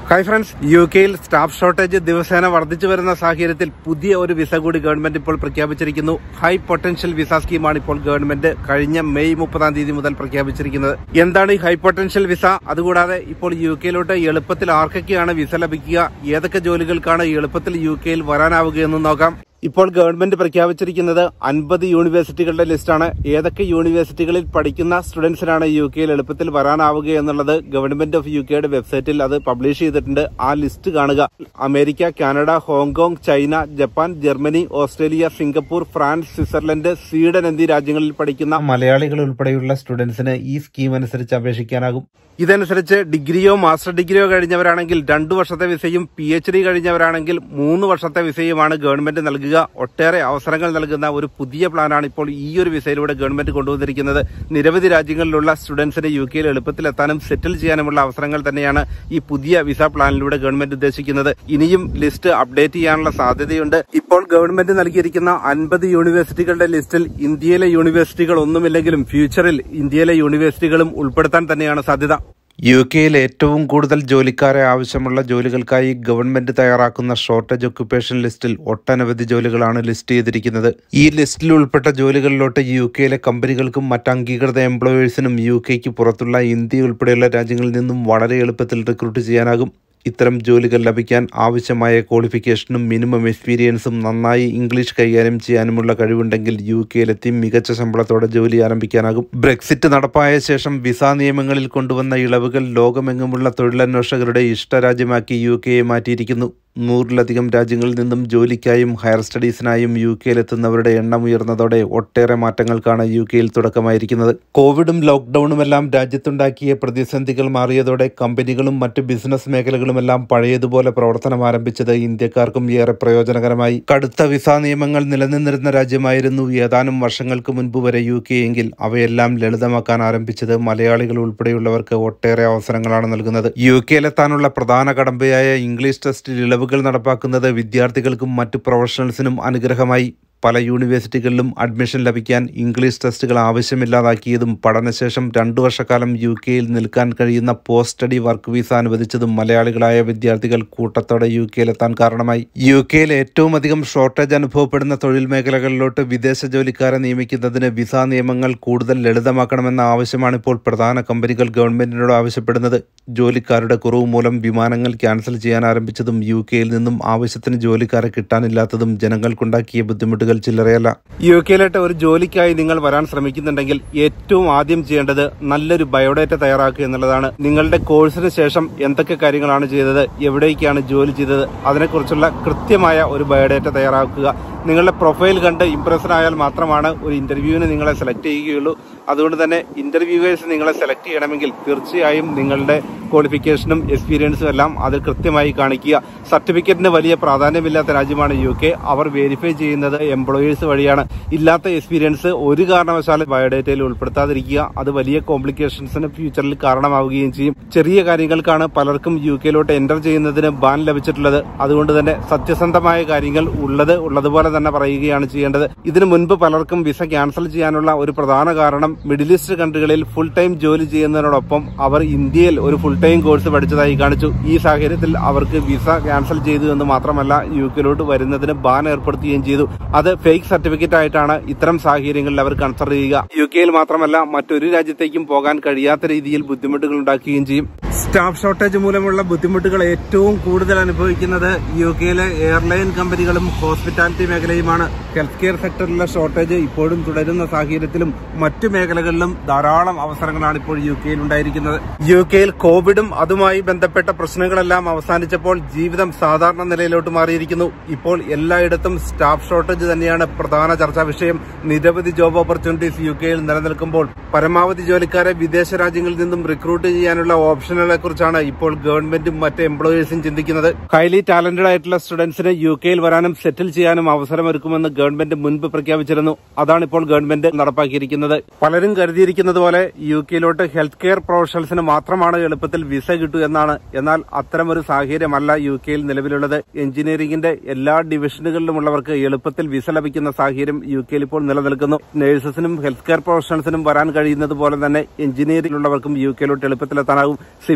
hi friends U കെയിൽ staff shortage ദിവസേന വർദ്ധിച്ചു വരുന്ന സാഹചര്യത്തിൽ പുതിയ ഒരു വിസ കൂടി ഗവൺമെന്റ് ഇപ്പോൾ പ്രഖ്യാപിച്ചിരിക്കുന്നു ഹൈ പൊട്ടൻഷ്യൽ വിസ സ്കീമാണ് ഇപ്പോൾ ഗവൺമെന്റ് കഴിഞ്ഞ മെയ് മുപ്പതാം തീയതി മുതൽ പ്രഖ്യാപിച്ചിരിക്കുന്നത് എന്താണ് ഈ ഹൈ പൊട്ടൻഷ്യൽ വിസ അതുകൂടാതെ ഇപ്പോൾ യു കെയിലോട്ട് എളുപ്പത്തിൽ ആർക്കൊക്കെയാണ് വിസ ലഭിക്കുക ഏതൊക്കെ ജോലികൾക്കാണ് എളുപ്പത്തിൽ യു കെയിൽ വരാനാവുകയെന്ന് നോക്കാം ഇപ്പോൾ ഗവൺമെന്റ് പ്രഖ്യാപിച്ചിരിക്കുന്നത് അൻപത് യൂണിവേഴ്സിറ്റികളുടെ ലിസ്റ്റാണ് ഏതൊക്കെ യൂണിവേഴ്സിറ്റികളിൽ പഠിക്കുന്ന സ്റ്റുഡൻസിനാണ് യു കെയിൽ എളുപ്പത്തിൽ വരാനാവുക എന്നുള്ളത് ഗവൺമെന്റ് ഓഫ് യു കെയുടെ വെബ്സൈറ്റിൽ അത് പബ്ലിഷ് ചെയ്തിട്ടുണ്ട് ആ ലിസ്റ്റ് കാണുക America Canada Hong Kong China Japan Germany Australia Singapore France Switzerland Sweden എന്നീ രാജ്യങ്ങളിൽ പഠിക്കുന്ന മലയാളികൾ ഉൾപ്പെടെയുള്ള സ്റ്റുഡൻസിന് ഈ സ്കീം അനുസരിച്ച് അപേക്ഷിക്കാനാകും ഇതനുസരിച്ച് ഡിഗ്രിയോ മാസ്റ്റർ ഡിഗ്രിയോ കഴിഞ്ഞവരാണെങ്കിൽ രണ്ടു വർഷത്തെ വിസയും പി എച്ച് ഡി കഴിഞ്ഞവരാണെങ്കിൽ മൂന്ന് വർഷത്തെ വിസയുമാണ് ഗവൺമെന്റ് നൽകുക ഒട്ടേറെ അവസരങ്ങൾ നൽകുന്ന ഒരു പുതിയ പ്ലാനാണ് ഇപ്പോൾ ഈ ഒരു വിസയിലൂടെ ഗവൺമെന്റ് കൊണ്ടുവന്നിരിക്കുന്നത് നിരവധി രാജ്യങ്ങളിലുള്ള സ്റ്റുഡൻസിന് യു കെയിൽ എളുപ്പത്തിൽ എത്താനും സെറ്റിൽ ചെയ്യാനുമുള്ള അവസരങ്ങൾ തന്നെയാണ് ഈ പുതിയ വിസ പ്ലാനിലൂടെ ഗവൺമെന്റ് ഉദ്ദേശിക്കുന്നത് ഇനിയും ലിസ്റ്റ് അപ്ഡേറ്റ് ചെയ്യാനുള്ള സാധ്യതയുണ്ട് ഇപ്പോൾ ഗവൺമെന്റ് നൽകിയിരിക്കുന്ന അൻപത് യൂണിവേഴ്സിറ്റികളുടെ ലിസ്റ്റിൽ ഇന്ത്യയിലെ യൂണിവേഴ്സിറ്റികൾ ഒന്നുമില്ലെങ്കിലും ഫ്യൂച്ചറിൽ ഇന്ത്യയിലെ യൂണിവേഴ്സിറ്റികളും ഉൾപ്പെടുത്താൻ തന്നെയാണ് സാധ്യത യു കെയിൽ ഏറ്റവും കൂടുതൽ ജോലിക്കാരെ ആവശ്യമുള്ള ജോലികൾക്കായി ഗവൺമെന്റ് തയ്യാറാക്കുന്ന ഷോർട്ടേജ് ഒക്യുപ്പേഷൻ ലിസ്റ്റിൽ ഒട്ടനവധി ജോലികളാണ് ലിസ്റ്റ് ചെയ്തിരിക്കുന്നത് ഈ ലിസ്റ്റിൽ ഉൾപ്പെട്ട ജോലികളിലോട്ട് യു കെയിലെ കമ്പനികൾക്കും മറ്റ് അംഗീകൃത എംപ്ലോയേഴ്സിനും യു കെക്ക് പുറത്തുള്ള ഇന്ത്യ ഉൾപ്പെടെയുള്ള രാജ്യങ്ങളിൽ നിന്നും വളരെ എളുപ്പത്തിൽ റിക്രൂട്ട് ചെയ്യാനാകും ഇത്തരം ജോലികൾ ലഭിക്കാൻ ആവശ്യമായ ക്വാളിഫിക്കേഷനും മിനിമം എക്സ്പീരിയൻസും നന്നായി ഇംഗ്ലീഷ് കൈകാര്യം ചെയ്യാനുമുള്ള കഴിവുണ്ടെങ്കിൽ യു കെയിലെത്തി മികച്ച ശമ്പളത്തോടെ ജോലി ആരംഭിക്കാനാകും ബ്രെക്സിറ്റ് നടപ്പായ ശേഷം വിസ നിയമങ്ങളിൽ കൊണ്ടുവന്ന ഇളവുകൾ ലോകമെങ്ങുമുള്ള തൊഴിലന്വേഷകരുടെ ഇഷ്ടരാജ്യമാക്കി യു കെയെ മാറ്റിയിരിക്കുന്നു നൂറിലധികം രാജ്യങ്ങളിൽ നിന്നും ജോലിക്കായും ഹയർ സ്റ്റഡീസിനായും യു കെയിലെത്തുന്നവരുടെ എണ്ണം ഉയർന്നതോടെ ഒട്ടേറെ മാറ്റങ്ങൾക്കാണ് യു കെയിൽ തുടക്കമായിരിക്കുന്നത് കോവിഡും ലോക്ക്ഡൌണുമെല്ലാം രാജ്യത്തുണ്ടാക്കിയ പ്രതിസന്ധികൾ മാറിയതോടെ കമ്പനികളും മറ്റ് ബിസിനസ് മേഖലകളുമെല്ലാം പഴയതുപോലെ പ്രവർത്തനം ആരംഭിച്ചത് ഇന്ത്യക്കാർക്കും ഏറെ പ്രയോജനകരമായി കടുത്ത വിസ നിയമങ്ങൾ നിലനിന്നിരുന്ന രാജ്യമായിരുന്നു ഏതാനും വർഷങ്ങൾക്ക് മുൻപ് വരെ യു കെ എങ്കിൽ അവയെല്ലാം ലളിതമാക്കാൻ ആരംഭിച്ചത് മലയാളികൾ ഉൾപ്പെടെയുള്ളവർക്ക് ഒട്ടേറെ അവസരങ്ങളാണ് നൽകുന്നത് യു കെയിലെത്താനുള്ള പ്രധാന കടമ്പയായ ഇംഗ്ലീഷ് ടെസ്റ്റിൽ ഇളവുകൾ നടപ്പാക്കുന്നത് വിദ്യാർത്ഥികൾക്കും മറ്റ് പ്രൊഫഷണൽസിനും അനുഗ്രഹമായി പല യൂണിവേഴ്സിറ്റികളിലും അഡ്മിഷൻ ലഭിക്കാൻ ഇംഗ്ലീഷ് ടെസ്റ്റുകൾ ആവശ്യമില്ലാതാക്കിയതും പഠനശേഷം രണ്ടു വർഷക്കാലം യു കെയിൽ നിൽക്കാൻ കഴിയുന്ന പോസ്റ്റ് സ്റ്റഡി വർക്ക് വിസ അനുവദിച്ചതും മലയാളികളായ വിദ്യാർത്ഥികൾ കൂട്ടത്തോടെ യു കെയിലെത്താൻ കാരണമായി യു കെയിൽ ഏറ്റവും അധികം ഷോർട്ടേജ് അനുഭവപ്പെടുന്ന തൊഴിൽ മേഖലകളിലോട്ട് വിദേശ ജോലിക്കാരെ നിയമിക്കുന്നതിന് വിസ നിയമങ്ങൾ കൂടുതൽ ലളിതമാക്കണമെന്ന ആവശ്യമാണ് ഇപ്പോൾ പ്രധാന കമ്പനികൾ ഗവൺമെന്റിനോട് ആവശ്യപ്പെടുന്നത് ജോലിക്കാരുടെ കുറവ് മൂലം വിമാനങ്ങൾ ക്യാൻസൽ ചെയ്യാൻ ആരംഭിച്ചതും യു കെയിൽ നിന്നും ആവശ്യത്തിന് ജോലിക്കാരെ കിട്ടാനില്ലാത്തതും ജനങ്ങൾക്കുണ്ടാക്കിയ ബുദ്ധിമുട്ടുകൾ ചില്ലറയല്ല യു കെയിലോട്ട് ഒരു ജോലിക്കായി നിങ്ങൾ വരാൻ ശ്രമിക്കുന്നുണ്ടെങ്കിൽ ഏറ്റവും ആദ്യം ചെയ്യേണ്ടത് നല്ലൊരു ബയോഡേറ്റ തയ്യാറാക്കുക എന്നുള്ളതാണ് നിങ്ങളുടെ കോഴ്സിന് ശേഷം എന്തൊക്കെ കാര്യങ്ങളാണ് ചെയ്തത് എവിടേക്കാണ് ജോലി ചെയ്തത് അതിനെക്കുറിച്ചുള്ള കൃത്യമായ ഒരു ബയോഡേറ്റ തയ്യാറാക്കുക നിങ്ങളുടെ പ്രൊഫൈൽ കണ്ട് ഇംപ്രഷൻ ആയാൽ മാത്രമാണ് ഒരു ഇന്റർവ്യൂവിന് നിങ്ങളെ സെലക്ട് ചെയ്യുകയുള്ളൂ അതുകൊണ്ട് തന്നെ ഇന്റർവ്യൂവേഴ്സ് നിങ്ങളെ സെലക്ട് ചെയ്യണമെങ്കിൽ തീർച്ചയായും നിങ്ങളുടെ ക്വാളിഫിക്കേഷനും എക്സ്പീരിയൻസും എല്ലാം അത് കൃത്യമായി കാണിക്കുക സർട്ടിഫിക്കറ്റിന് വലിയ പ്രാധാന്യമില്ലാത്ത രാജ്യമാണ് യു കെ അവർ വെരിഫൈ ചെയ്യുന്നത് എംപ്ലോയേഴ്സ് വഴിയാണ് ഇല്ലാത്ത എക്സ്പീരിയൻസ് ഒരു കാരണവശാലും ബയോഡേറ്റയിൽ ഉൾപ്പെടുത്താതിരിക്കുക അത് വലിയ കോംപ്ലിക്കേഷൻസിന് ഫ്യൂച്ചറിൽ കാരണമാവുകയും ചെയ്യും ചെറിയ കാര്യങ്ങൾക്കാണ് പലർക്കും യു കെയിലോട്ട് എൻ്റർ ചെയ്യുന്നതിന് ബാൻ ലഭിച്ചിട്ടുള്ളത് അതുകൊണ്ട് തന്നെ സത്യസന്ധമായ കാര്യങ്ങൾ ഉള്ളത് ഉള്ളതുപോലെ തന്നെ പറയുകയാണ് ചെയ്യേണ്ടത് ഇതിനു മുൻപ് പലർക്കും വിസ ക്യാൻസൽ ചെയ്യാനുള്ള ഒരു പ്രധാന കാരണം മിഡിൽ ഈസ്റ്റ് കൺട്രികളിൽ ഫുൾ ടൈം ജോലി ചെയ്യുന്നതിനോടൊപ്പം അവർ ഇന്ത്യയിൽ ഒരു ഫുൾ ടൈം കോഴ്സ് പഠിച്ചതായി കാണിച്ചു ഈ സാഹചര്യത്തിൽ അവർക്ക് വിസ ക്യാൻസൽ ചെയ്തു എന്ന് മാത്രമല്ല യു കെയിലോട്ട് വരുന്നതിന് ബാൻ ഏർപ്പെടുത്തുകയും ചെയ്തു അത് ഫേക്ക് സർട്ടിഫിക്കറ്റ് ആയിട്ടാണ് ഇത്തരം സാഹചര്യങ്ങളിൽ അവർ കൺസിഡർ ചെയ്യുക യു കെയിൽ മാത്രമല്ല മറ്റൊരു രാജ്യത്തേക്കും പോകാൻ കഴിയാത്ത രീതിയിൽ ബുദ്ധിമുട്ടുകൾ ഉണ്ടാക്കുകയും ചെയ്യും സ്റ്റാഫ് ഷോർട്ടേജ് മൂലമുള്ള ബുദ്ധിമുട്ടുകൾ ഏറ്റവും കൂടുതൽ അനുഭവിക്കുന്നത് യു കെയിലെ എയർലൈൻ കമ്പനികളും ഹോസ്പിറ്റാലിറ്റി മേഖലയുമാണ് ഹെൽത്ത് കെയർ സെക്ടറിലെ ഷോർട്ടേജ് ഇപ്പോഴും തുടരുന്ന സാഹചര്യത്തിലും മറ്റു മേഖലകളിലും ധാരാളം അവസരങ്ങളാണ് ഇപ്പോൾ യു കെയിൽ ഉണ്ടായിരിക്കുന്നത് യു കെയിൽ കോവിഡും അതുമായി ബന്ധപ്പെട്ട പ്രശ്നങ്ങളെല്ലാം അവസാനിച്ചപ്പോൾ ജീവിതം സാധാരണ നിലയിലോട്ട് മാറിയിരിക്കുന്നു ഇപ്പോൾ എല്ലായിടത്തും സ്റ്റാഫ് ഷോർട്ടേജ് തന്നെയാണ് പ്രധാന ചർച്ചാ വിഷയം നിരവധി ജോബ് ഓപ്പർച്യൂണിറ്റീസ് യു കെയിൽ നിലനിൽക്കുമ്പോൾ പരമാവധി ജോലിക്കാരെ വിദേശ രാജ്യങ്ങളിൽ നിന്നും റിക്രൂട്ട് ചെയ്യാനുള്ള ഓപ്ഷനുകളെ കുറിച്ചാണ് ഇപ്പോൾ ഗവൺമെന്റും മറ്റ് എംപ്ലോയേഴ്സും ചിന്തിക്കുന്നത് ഹൈലി ടാലന്റഡ് ആയിട്ടുള്ള സ്റ്റുഡൻസിന് യു കെയിൽ വരാനും സെറ്റിൽ ചെയ്യാനും അവസരമൊരുക്കുമെന്ന് ഗവൺമെന്റ് മുൻപ് പ്രഖ്യാപിച്ചിരുന്നു അതാണ് ഇപ്പോൾ ഗവൺമെന്റ് നടപ്പാക്കിയിരിക്കുന്നത് പലരും കരുതിയിരിക്കുന്നത് പോലെ യു കെയിലോട്ട് ഹെൽത്ത് കെയർ പ്രൊഫഷണൽസിന് മാത്രമാണ് എളുപ്പത്തിൽ വിസ കിട്ടൂ എന്നാണ് എന്നാൽ അത്തരമൊരു സാഹചര്യമല്ല യു കെയിൽ നിലവിലുള്ളത് എഞ്ചിനീയറിംഗിന്റെ എല്ലാ ഡിവിഷനുകളിലുമുള്ളവർക്ക് എളുപ്പത്തിൽ വിസ ലഭിക്കുന്ന സാഹചര്യം യു കെയിൽ ഇപ്പോൾ നിലനിൽക്കുന്നു നഴ്സസിനും ഹെൽത്ത് കെയർ പ്രൊഫഷണൽസിനും വരാൻ കഴിയുന്നത് പോലെ തന്നെ എഞ്ചിനീയറിംഗിലുള്ളവർക്കും യു കെയിലോട്ട് എളുപ്പത്തിലെത്താനാകും സിവിൽ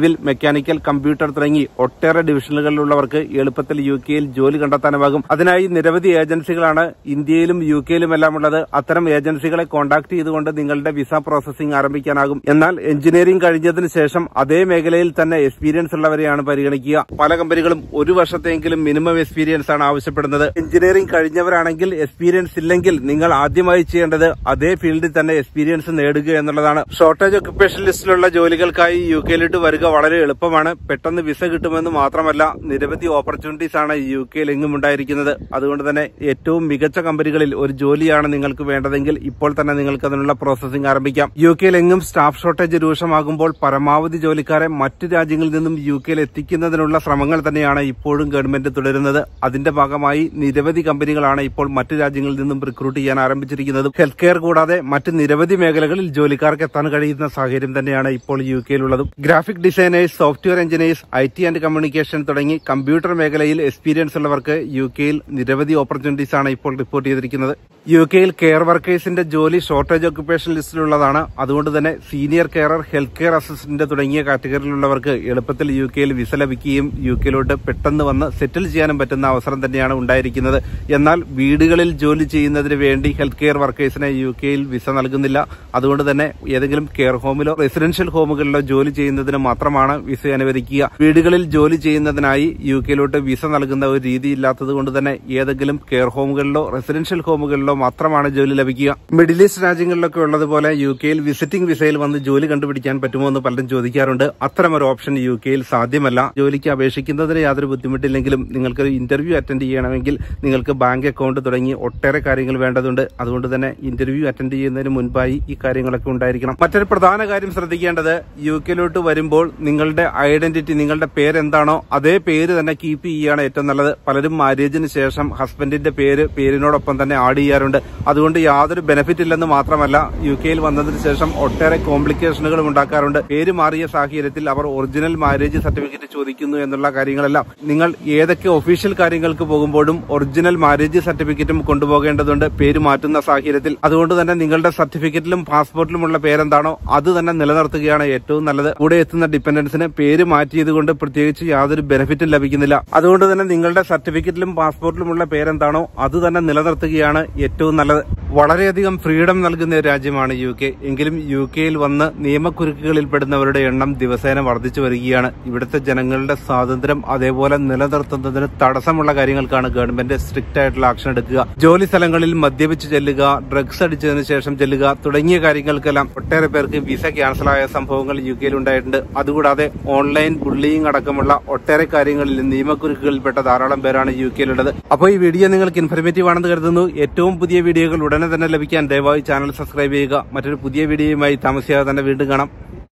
സിവിൽ മെക്കാനിക്കൽ കമ്പ്യൂട്ടർ തുടങ്ങി ഒട്ടേറെ ഡിവിഷനുകളിലുള്ളവർക്ക് എളുപ്പത്തിൽ യു കെയിൽ ജോലി കണ്ടെത്താനുമാകും അതിനായി നിരവധി ഏജൻസികളാണ് ഇന്ത്യയിലും യു കെയിലും എല്ലാം ഉള്ളത് അത്തരം ഏജൻസികളെ കോൺടാക്ട് ചെയ്തുകൊണ്ട് നിങ്ങളുടെ വിസ പ്രോസസിംഗ് ആരംഭിക്കാനാകും എന്നാൽ എഞ്ചിനീയറിംഗ് കഴിഞ്ഞതിന് ശേഷം അതേ മേഖലയിൽ തന്നെ എക്സ്പീരിയൻസ് ഉള്ളവരെയാണ് പരിഗണിക്കുക പല കമ്പനികളും ഒരു വർഷത്തെങ്കിലും മിനിമം എക്സ്പീരിയൻസ് ആണ് ആവശ്യപ്പെടുന്നത് എഞ്ചിനീയറിംഗ് കഴിഞ്ഞവരാണെങ്കിൽ എക്സ്പീരിയൻസ് ഇല്ലെങ്കിൽ നിങ്ങൾ ആദ്യമായി ചെയ്യേണ്ടത് അതേ ഫീൽഡിൽ തന്നെ എക്സ്പീരിയൻസ് നേടുക എന്നുള്ളതാണ് ഷോർട്ടേജ് ഒക്യുപ്പേഷൻ ലിസ്റ്റിലുള്ള ജോലികൾക്കായി യു കെയിലിട്ട് വരിക വളരെ എളുപ്പമാണ് പെട്ടെന്ന് വിസ കിട്ടുമെന്ന് മാത്രമല്ല നിരവധി ഓപ്പർച്യൂണിറ്റീസ് ആണ് യു കെയിൽ എങ്ങും ഉണ്ടായിരിക്കുന്നത് അതുകൊണ്ട് തന്നെ ഏറ്റവും മികച്ച കമ്പനികളിൽ ഒരു ജോലിയാണ് നിങ്ങൾക്ക് വേണ്ടതെങ്കിൽ ഇപ്പോൾ തന്നെ നിങ്ങൾക്ക് അതിനുള്ള പ്രോസസിംഗ് ആരംഭിക്കാം യു കെയിൽ എങ്ങും സ്റ്റാഫ് ഷോർട്ടേജ് രൂക്ഷമാകുമ്പോൾ പരമാവധി ജോലിക്കാരെ മറ്റു രാജ്യങ്ങളിൽ നിന്നും യു കെയിൽ എത്തിക്കുന്നതിനുള്ള ശ്രമങ്ങൾ തന്നെയാണ് ഇപ്പോഴും ഗവൺമെന്റ് തുടരുന്നത് അതിന്റെ ഭാഗമായി നിരവധി കമ്പനികളാണ് ഇപ്പോൾ മറ്റു രാജ്യങ്ങളിൽ നിന്നും റിക്രൂട്ട് ചെയ്യാൻ ആരംഭിച്ചിരിക്കുന്നത് ഹെൽത്ത് കെയർ കൂടാതെ മറ്റ് നിരവധി മേഖലകളിൽ ജോലിക്കാർക്ക് എത്താൻ കഴിയുന്ന സാഹചര്യം തന്നെയാണ് ഇപ്പോൾ യു കെയിലുള്ളത് graphic designers software engineers I T and communication തുടങ്ങി കമ്പ്യൂട്ടർ മേഖലയിൽ എക്സ്പീരിയൻസ് ഉള്ളവർക്ക് യു കെയിൽ നിരവധി ഓപ്പർച്യൂണിറ്റീസ് ആണ് ഇപ്പോൾ റിപ്പോർട്ട് ചെയ്തിരിക്കുന്നത് യു കെയിൽ കെയർ വർക്കേഴ്സിന്റെ ജോലി ഷോർട്ടേജ് ഒക്യുപ്പേഷൻ ലിസ്റ്റിലുള്ളതാണ് അതുകൊണ്ട് തന്നെ senior carer health care assistant തുടങ്ങിയ കാറ്റഗറിയിലുള്ളവർക്ക് എളുപ്പത്തിൽ യു കെയിൽ വിസ ലഭിക്കുകയും യു കെയിലോട്ട് പെട്ടെന്ന് വന്ന് സെറ്റിൽ ചെയ്യാനും പറ്റുന്ന അവസരം തന്നെയാണ് ഉണ്ടായിരിക്കുന്നത് എന്നാൽ വീടുകളിൽ ജോലി ചെയ്യുന്നതിന് വേണ്ടി ഹെൽത്ത് കെയർ വർക്കേഴ്സിനെ യു കെയിൽ വിസ നൽകുന്നില്ല അതുകൊണ്ട് തന്നെ ഏതെങ്കിലും കെയർ ഹോമിലോ റെസിഡൻഷ്യൽ ഹോമുകളിലോ ജോലി ചെയ്യുന്നതിന് മാത്രമാണ് വിസ അനുവദിക്കുക വീടുകളിൽ ജോലി ചെയ്യുന്നതിനായി യു കെയിലോട്ട് വിസ നൽകുന്ന ഒരു രീതി ഇല്ലാത്തത് കൊണ്ട് തന്നെ ഏതെങ്കിലും കെയർ ഹോമുകളിലോ റെസിഡൻഷ്യൽ ഹോമുകളിലോ മാത്രമാണ് ജോലി ലഭിക്കുക മിഡിൽ ഈസ്റ്റ് രാജ്യങ്ങളിലൊക്കെ ഉള്ളതുപോലെ യു കെയിൽ വിസിറ്റിംഗ് വിസയിൽ വന്ന് ജോലി കണ്ടുപിടിക്കാൻ പറ്റുമോ എന്ന് പലരും ചോദിക്കാറുണ്ട് അത്തരമൊരു ഓപ്ഷൻ യു കെയിൽ സാധ്യമല്ല ജോലിക്ക് അപേക്ഷിക്കുന്നതിന് യാതൊരു ബുദ്ധിമുട്ടില്ലെങ്കിലും നിങ്ങൾക്ക് ഇന്റർവ്യൂ അറ്റൻഡ് ചെയ്യണമെങ്കിൽ നിങ്ങൾക്ക് ബാങ്ക് അക്കൗണ്ട് തുടങ്ങി ഒട്ടേറെ കാര്യങ്ങൾ വേണ്ടതുണ്ട് അതുകൊണ്ട് തന്നെ ഇന്റർവ്യൂ അറ്റൻഡ് ചെയ്യുന്നതിന് മുൻപായി ഈ കാര്യങ്ങളൊക്കെ ഉണ്ടായിരിക്കണം മറ്റൊരു പ്രധാന കാര്യം ശ്രദ്ധിക്കേണ്ടത് യു കെയിലോട്ട് വരുമ്പോൾ നിങ്ങളുടെ ഐഡന്റിറ്റി നിങ്ങളുടെ പേരെന്താണോ അതേ പേര് തന്നെ കീപ്പ് ചെയ്യുകയാണ് ഏറ്റവും നല്ലത് പലരും മാരേജിന് ശേഷം ഹസ്ബൻഡിന്റെ പേര് പേരിനോടൊപ്പം തന്നെ ആഡ് ചെയ്യാറുണ്ട് അതുകൊണ്ട് യാതൊരു ബെനിഫിറ്റ് ഇല്ലെന്ന് മാത്രമല്ല യു കെയിൽ വന്നതിന് ശേഷം ഒട്ടേറെ കോംപ്ലിക്കേഷനുകളും ഉണ്ടാക്കാറുണ്ട് പേര് മാറിയ സാഹചര്യത്തിൽ അവർ ഒറിജിനൽ മാരേജ് സർട്ടിഫിക്കറ്റ് ചോദിക്കുന്നു എന്നുള്ള കാര്യങ്ങളെല്ലാം നിങ്ങൾ ഏതൊക്കെ ഒഫീഷ്യൽ കാര്യങ്ങൾക്ക് പോകുമ്പോഴും ഒറിജിനൽ മാരേജ് സർട്ടിഫിക്കറ്റും കൊണ്ടുപോകേണ്ടതുണ്ട് പേര് മാറ്റുന്ന സാഹചര്യത്തിൽ അതുകൊണ്ട് തന്നെ നിങ്ങളുടെ സർട്ടിഫിക്കറ്റിലും പാസ്പോർട്ടിലുമുള്ള പേരെന്താണോ അത് തന്നെ നിലനിർത്തുകയാണ് ഏറ്റവും നല്ലത് കൂടെ എത്തുന്ന ഡിപ്പെൻഡൻസിന് പേര് മാറ്റിയത് കൊണ്ട് പ്രത്യേകിച്ച് യാതൊരു ബെനിഫിറ്റും ലഭിക്കുന്നില്ല അതുകൊണ്ട് തന്നെ നിങ്ങളുടെ സർട്ടിഫിക്കറ്റിലും പാസ്പോർട്ടിലുമുള്ള പേരെന്താണോ അത് തന്നെ നിലനിർത്തുകയാണ് ഏറ്റവും നല്ലത് വളരെയധികം ഫ്രീഡം നൽകുന്ന ഒരു രാജ്യമാണ് യു കെ എങ്കിലും യു കെയിൽ വന്ന് നിയമക്കുരുക്കുകളിൽ പെടുന്നവരുടെ എണ്ണം ദിവസേന വർദ്ധിച്ചു വരികയാണ് ഇവിടുത്തെ ജനങ്ങളുടെ സ്വാതന്ത്ര്യം അതേപോലെ നിലനിർത്തുന്നതിന് തടസ്സമുള്ള കാര്യങ്ങൾക്കാണ് ഗവൺമെന്റ് സ്ട്രിക്റ്റ് ആയിട്ടുള്ള ആക്ഷൻ എടുക്കുക ജോലി സ്ഥലങ്ങളിൽ മദ്യപിച്ച് ചെല്ലുക ഡ്രഗ്സ് അടിച്ചതിന് ശേഷം ചെല്ലുക തുടങ്ങിയ കാര്യങ്ങൾക്കെല്ലാം ഒട്ടേറെ പേർക്ക് വിസ ക്യാൻസലായ സംഭവങ്ങൾ യു കെയിൽ ഉണ്ടായിട്ടുണ്ട് അതുകൂടാതെ ഓൺലൈൻ ബുള്ളിയിങ് അടക്കമുള്ള ഒട്ടേറെ കാര്യങ്ങളിൽ നിയമക്കുരുക്കുകളിൽപ്പെട്ട ധാരാളം പേരാണ് യു കെയിലുള്ളത് അപ്പോൾ ഈ വീഡിയോ നിങ്ങൾക്ക് ഇൻഫർമേറ്റീവ് ആണെന്ന് കരുതുന്നു ഏറ്റവും പുതിയ വീഡിയോകൾ ഉടനെ തന്നെ ലഭിക്കാൻ ദയവായി ചാനൽ സബ്സ്ക്രൈബ് ചെയ്യുക മറ്റൊരു പുതിയ വീഡിയോയുമായി താമസിയാതെ തന്നെ വീണ്ടും കാണാം